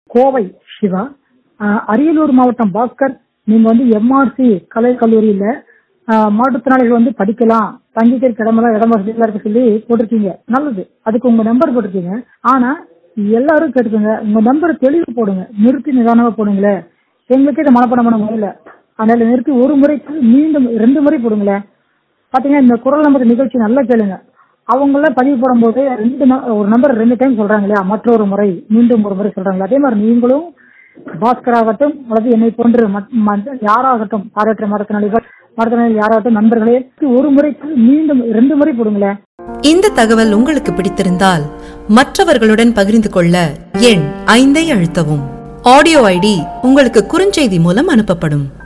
கோவை சிவா ஆஹ் அரியலூர் மாவட்டம் பாஸ்கர் நீங்க வந்து எம்ஆர்சி கலை கல்லூரியில ஆஹ் மாற்றுத்திறனாளிகள் வந்து படிக்கலாம் தங்கிக்கிறதுக்கு இடமெல்லாம் இடம் வசதிகளா இருக்கு சொல்லி போட்டிருக்கீங்க நல்லது அதுக்கு உங்க நம்பர் போட்டிருக்கீங்க ஆனா எல்லாரும் கேட்டுக்கோங்க உங்க நம்பர் தெளிவு போடுங்க நிறுத்தி நிதானமா போடுங்களேன் எங்களுக்கு இதை மனப்பாடம் பண்ண முடியல அதனால நிறுத்தி ஒரு முறைக்கு மீண்டும் ரெண்டு முறை போடுங்களேன் பாத்தீங்கன்னா இந்த குரல் நம்பர் நிகழ்ச்சி நல்லா கேளுங்க அவங்கள பதிவு போடும்போது ரெண்டு ந- ஒரு நம்பர் ரெண்டு டைம் சொல்றாங்க இல்லையா மற்றொரு முறை மீண்டும் ஒரு முறை சொல்றாங்க அதே மாதிரி நீங்களும் பாஸ்கர் ஆகட்டும் அல்லது என்னை போன்று மத்- மற்ற யாராகட்டும் பாராட்டுற மாற்றுத்திறனாளிகள் மாற்றுத்திறனாளிகள் யாராகட்டும் நண்பர்களே ஒரு முறைக்கு மீண்டும் ரெண்டு முறை போடுங்களேன் இந்த தகவல் உங்களுக்கு பிடித்திருந்தால் மற்றவர்களுடன் பகிர்ந்து கொள்ள எண் ஐந்தை அழுத்தவும் ஆடியோ ஐடி உங்களுக்கு குறுஞ்செய்தி மூலம் அனுப்பப்படும்